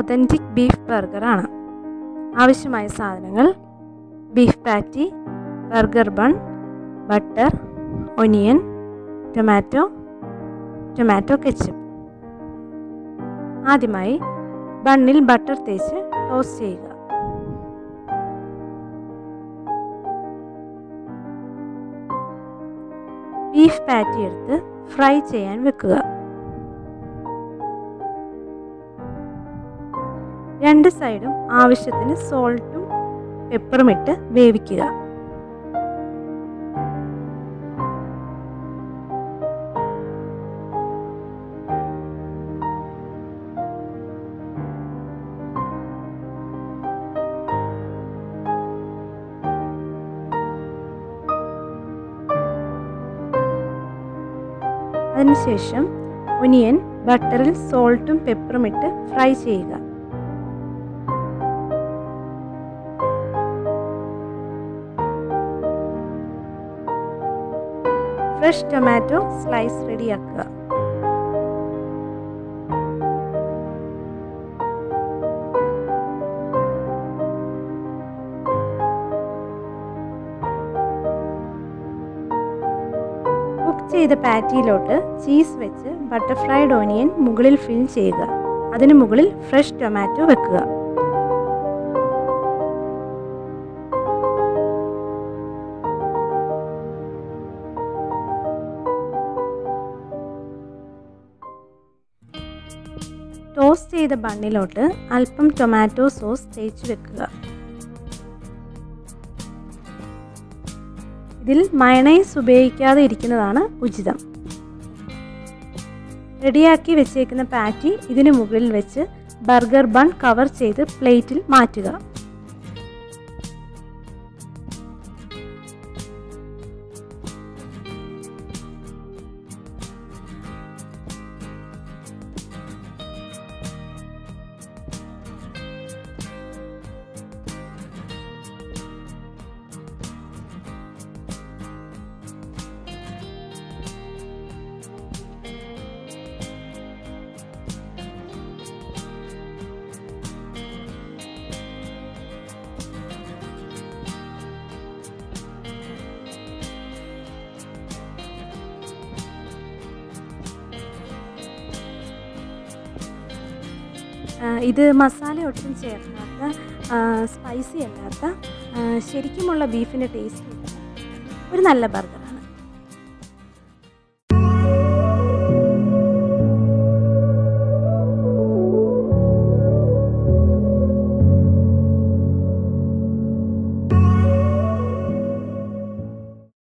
authentic beef ബർഗറാണ് ആവശ്യമായ സാധനങ്ങൾ beef patty burger bun butter onion tomato tomato ketchup ആദ്യമായി ബണ്ണിൽ ബട്ടർ തേച്ച് ടോസ്റ്റ് ചെയ്യുക ബീഫ് പാറ്റി എടുത്ത് ഫ്രൈ ചെയ്യാൻ വെക്കുക രണ്ട് സൈഡും ആവശ്യത്തിന് സോൾട്ടും പെപ്പറും ഇട്ട് വേവിക്കുക അതിനുശേഷം ഒനിയൻ ബട്ടറിൽ സോൾട്ടും പെപ്പറും ഇട്ട് ഫ്രൈ ചെയ്യുക ഫ്രഷ് ടൊമാറ്റോ സ്ലൈസ് റെഡിയാക്കുക കുക്ക് ചെയ്ത പാറ്റിയിലോട്ട് ചീസ് വെച്ച് ബട്ടർഫ്രൈഡ് ഓനിയൻ മുകളിൽ ഫിൽ ചെയ്യുക അതിന് മുകളിൽ ഫ്രഷ് ടൊമാറ്റോ വെക്കുക ടോസ്റ്റ് ചെയ്ത ബണ്ണിലോട്ട് അല്പം ടൊമാറ്റോ സോസ് തേച്ച് വെക്കുക ഇതിൽ മയണൈസ് ഉപയോഗിക്കാതെ ഇരിക്കുന്നതാണ് ഉചിതം റെഡിയാക്കി വെച്ചേക്കുന്ന പാറ്റി ഇതിന് മുകളിൽ വെച്ച് ബർഗർ ബൺ കവർ ചെയ്ത് പ്ലേറ്റിൽ മാറ്റുക ഇത് മസാല ഒട്ടും ചേർക്കാത്ത സ്പൈസി അല്ലാത്ത ശരിക്കുമുള്ള ബീഫിൻ്റെ ടേസ്റ്റ് ഒരു നല്ല ബർഗർ